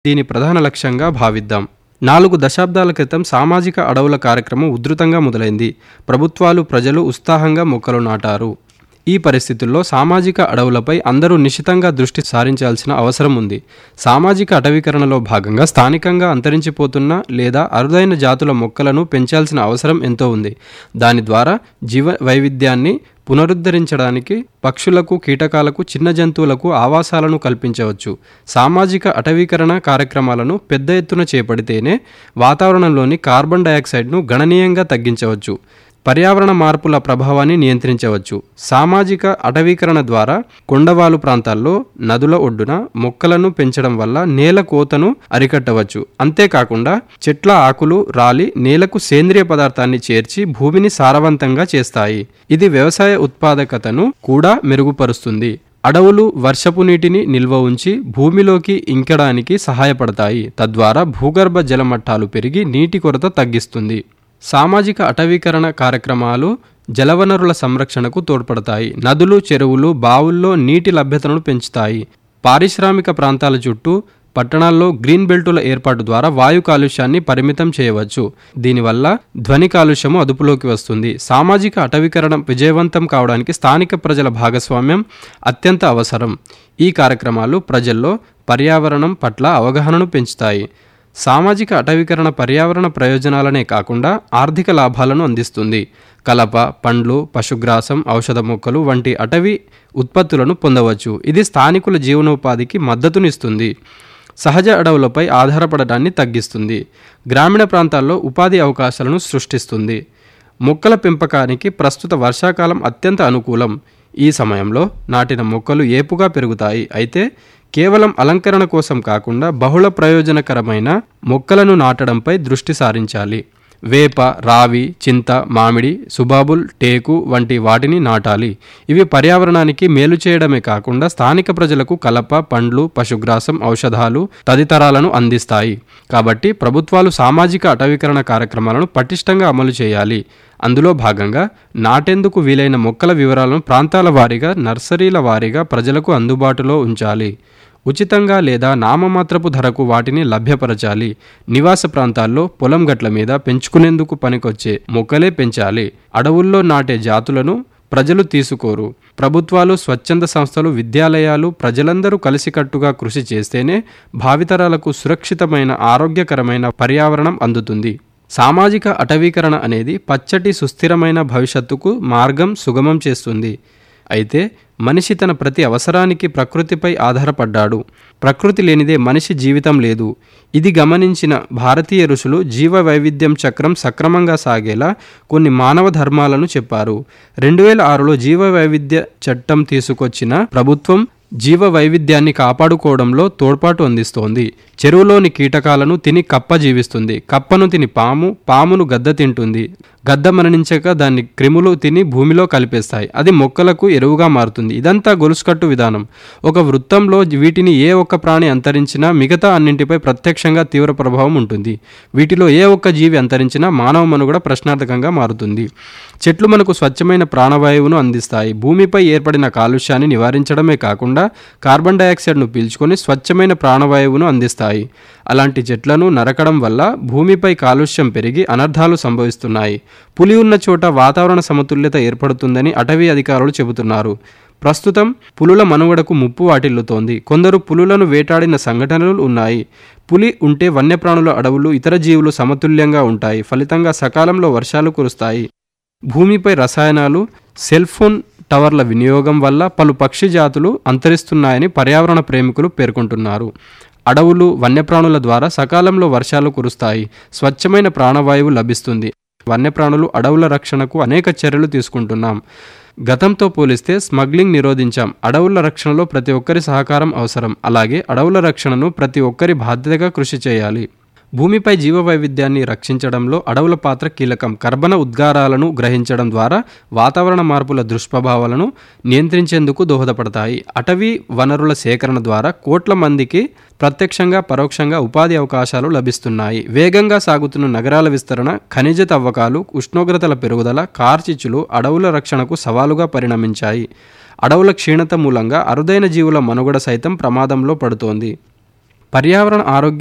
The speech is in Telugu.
దీని ప్రధాన లక్ష్యంగా భావిద్దాం నాలుగు దశాబ్దాల క్రితం సామాజిక అడవుల కార్యక్రమం ఉధృతంగా మొదలైంది ప్రభుత్వాలు ప్రజలు ఉత్సాహంగా మొక్కలు నాటారు ఈ పరిస్థితుల్లో సామాజిక అడవులపై అందరూ నిశితంగా దృష్టి సారించాల్సిన అవసరం ఉంది సామాజిక అటవీకరణలో భాగంగా స్థానికంగా అంతరించిపోతున్న లేదా అరుదైన జాతుల మొక్కలను పెంచాల్సిన అవసరం ఎంతో ఉంది దాని ద్వారా జీవ వైవిధ్యాన్ని పునరుద్ధరించడానికి పక్షులకు కీటకాలకు చిన్న జంతువులకు ఆవాసాలను కల్పించవచ్చు సామాజిక అటవీకరణ కార్యక్రమాలను పెద్ద ఎత్తున చేపడితేనే వాతావరణంలోని కార్బన్ డయాక్సైడ్ను గణనీయంగా తగ్గించవచ్చు పర్యావరణ మార్పుల ప్రభావాన్ని నియంత్రించవచ్చు సామాజిక అటవీకరణ ద్వారా కొండవాలు ప్రాంతాల్లో నదుల ఒడ్డున మొక్కలను పెంచడం వల్ల నేల కోతను అరికట్టవచ్చు అంతేకాకుండా చెట్ల ఆకులు రాలి నేలకు సేంద్రియ పదార్థాన్ని చేర్చి భూమిని సారవంతంగా చేస్తాయి ఇది వ్యవసాయ ఉత్పాదకతను కూడా మెరుగుపరుస్తుంది అడవులు వర్షపు నీటిని నిల్వ ఉంచి భూమిలోకి ఇంకడానికి సహాయపడతాయి తద్వారా భూగర్భ జలమట్టాలు పెరిగి నీటి కొరత తగ్గిస్తుంది సామాజిక అటవీకరణ కార్యక్రమాలు జలవనరుల సంరక్షణకు తోడ్పడతాయి నదులు చెరువులు బావుల్లో నీటి లభ్యతను పెంచుతాయి పారిశ్రామిక ప్రాంతాల చుట్టూ పట్టణాల్లో గ్రీన్ బెల్టుల ఏర్పాటు ద్వారా వాయు కాలుష్యాన్ని పరిమితం చేయవచ్చు దీనివల్ల ధ్వని కాలుష్యము అదుపులోకి వస్తుంది సామాజిక అటవీకరణ విజయవంతం కావడానికి స్థానిక ప్రజల భాగస్వామ్యం అత్యంత అవసరం ఈ కార్యక్రమాలు ప్రజల్లో పర్యావరణం పట్ల అవగాహనను పెంచుతాయి సామాజిక అటవీకరణ పర్యావరణ ప్రయోజనాలనే కాకుండా ఆర్థిక లాభాలను అందిస్తుంది కలప పండ్లు పశుగ్రాసం ఔషధ మొక్కలు వంటి అటవీ ఉత్పత్తులను పొందవచ్చు ఇది స్థానికుల జీవనోపాధికి మద్దతునిస్తుంది సహజ అడవులపై ఆధారపడడాన్ని తగ్గిస్తుంది గ్రామీణ ప్రాంతాల్లో ఉపాధి అవకాశాలను సృష్టిస్తుంది మొక్కల పెంపకానికి ప్రస్తుత వర్షాకాలం అత్యంత అనుకూలం ఈ సమయంలో నాటిన మొక్కలు ఏపుగా పెరుగుతాయి అయితే కేవలం అలంకరణ కోసం కాకుండా బహుళ ప్రయోజనకరమైన మొక్కలను నాటడంపై దృష్టి సారించాలి వేప రావి చింత మామిడి సుబాబుల్ టేకు వంటి వాటిని నాటాలి ఇవి పర్యావరణానికి మేలు చేయడమే కాకుండా స్థానిక ప్రజలకు కలప పండ్లు పశుగ్రాసం ఔషధాలు తదితరాలను అందిస్తాయి కాబట్టి ప్రభుత్వాలు సామాజిక అటవీకరణ కార్యక్రమాలను పటిష్టంగా అమలు చేయాలి అందులో భాగంగా నాటేందుకు వీలైన మొక్కల వివరాలను ప్రాంతాల వారీగా నర్సరీల వారీగా ప్రజలకు అందుబాటులో ఉంచాలి ఉచితంగా లేదా నామమాత్రపు ధరకు వాటిని లభ్యపరచాలి నివాస ప్రాంతాల్లో పొలం గట్ల మీద పెంచుకునేందుకు పనికొచ్చే మొక్కలే పెంచాలి అడవుల్లో నాటే జాతులను ప్రజలు తీసుకోరు ప్రభుత్వాలు స్వచ్ఛంద సంస్థలు విద్యాలయాలు ప్రజలందరూ కలిసికట్టుగా కృషి చేస్తేనే భావితరాలకు సురక్షితమైన ఆరోగ్యకరమైన పర్యావరణం అందుతుంది సామాజిక అటవీకరణ అనేది పచ్చటి సుస్థిరమైన భవిష్యత్తుకు మార్గం సుగమం చేస్తుంది అయితే మనిషి తన ప్రతి అవసరానికి ప్రకృతిపై ఆధారపడ్డాడు ప్రకృతి లేనిదే మనిషి జీవితం లేదు ఇది గమనించిన భారతీయ ఋషులు జీవ వైవిధ్యం చక్రం సక్రమంగా సాగేలా కొన్ని మానవ ధర్మాలను చెప్పారు రెండు వేల ఆరులో జీవ వైవిధ్య చట్టం తీసుకొచ్చిన ప్రభుత్వం జీవ వైవిధ్యాన్ని కాపాడుకోవడంలో తోడ్పాటు అందిస్తోంది చెరువులోని కీటకాలను తిని కప్ప జీవిస్తుంది కప్పను తిని పాము పామును గద్ద తింటుంది గద్ద మరణించక దాన్ని క్రిములు తిని భూమిలో కలిపేస్తాయి అది మొక్కలకు ఎరువుగా మారుతుంది ఇదంతా గొలుసుకట్టు విధానం ఒక వృత్తంలో వీటిని ఏ ఒక్క ప్రాణి అంతరించినా మిగతా అన్నింటిపై ప్రత్యక్షంగా తీవ్ర ప్రభావం ఉంటుంది వీటిలో ఏ ఒక్క జీవి అంతరించినా మానవ మనుగడ ప్రశ్నార్థకంగా మారుతుంది చెట్లు మనకు స్వచ్ఛమైన ప్రాణవాయువును అందిస్తాయి భూమిపై ఏర్పడిన కాలుష్యాన్ని నివారించడమే కాకుండా కార్బన్ డయాక్సైడ్ను పీల్చుకొని స్వచ్ఛమైన ప్రాణవాయువును అందిస్తాయి అలాంటి చెట్లను నరకడం వల్ల భూమిపై కాలుష్యం పెరిగి అనర్థాలు సంభవిస్తున్నాయి పులి ఉన్న చోట వాతావరణ సమతుల్యత ఏర్పడుతుందని అటవీ అధికారులు చెబుతున్నారు ప్రస్తుతం పులుల మనుగడకు ముప్పు వాటిల్లుతోంది కొందరు పులులను వేటాడిన సంఘటనలు ఉన్నాయి పులి ఉంటే వన్యప్రాణుల అడవులు ఇతర జీవులు సమతుల్యంగా ఉంటాయి ఫలితంగా సకాలంలో వర్షాలు కురుస్తాయి భూమిపై రసాయనాలు సెల్ ఫోన్ టవర్ల వినియోగం వల్ల పలు పక్షి జాతులు అంతరిస్తున్నాయని పర్యావరణ ప్రేమికులు పేర్కొంటున్నారు అడవులు వన్యప్రాణుల ద్వారా సకాలంలో వర్షాలు కురుస్తాయి స్వచ్ఛమైన ప్రాణవాయువు లభిస్తుంది వన్యప్రాణులు అడవుల రక్షణకు అనేక చర్యలు తీసుకుంటున్నాం గతంతో పోలిస్తే స్మగ్లింగ్ నిరోధించాం అడవుల రక్షణలో ప్రతి ఒక్కరి సహకారం అవసరం అలాగే అడవుల రక్షణను ప్రతి ఒక్కరి బాధ్యతగా కృషి చేయాలి భూమిపై జీవ వైవిధ్యాన్ని రక్షించడంలో అడవుల పాత్ర కీలకం కర్బన ఉద్గారాలను గ్రహించడం ద్వారా వాతావరణ మార్పుల దుష్ప్రభావాలను నియంత్రించేందుకు దోహదపడతాయి అటవీ వనరుల సేకరణ ద్వారా కోట్ల మందికి ప్రత్యక్షంగా పరోక్షంగా ఉపాధి అవకాశాలు లభిస్తున్నాయి వేగంగా సాగుతున్న నగరాల విస్తరణ ఖనిజ తవ్వకాలు ఉష్ణోగ్రతల పెరుగుదల కార్చిచ్చులు అడవుల రక్షణకు సవాలుగా పరిణమించాయి అడవుల క్షీణత మూలంగా అరుదైన జీవుల మనుగడ సైతం ప్రమాదంలో పడుతోంది పర్యావరణ ఆరోగ్య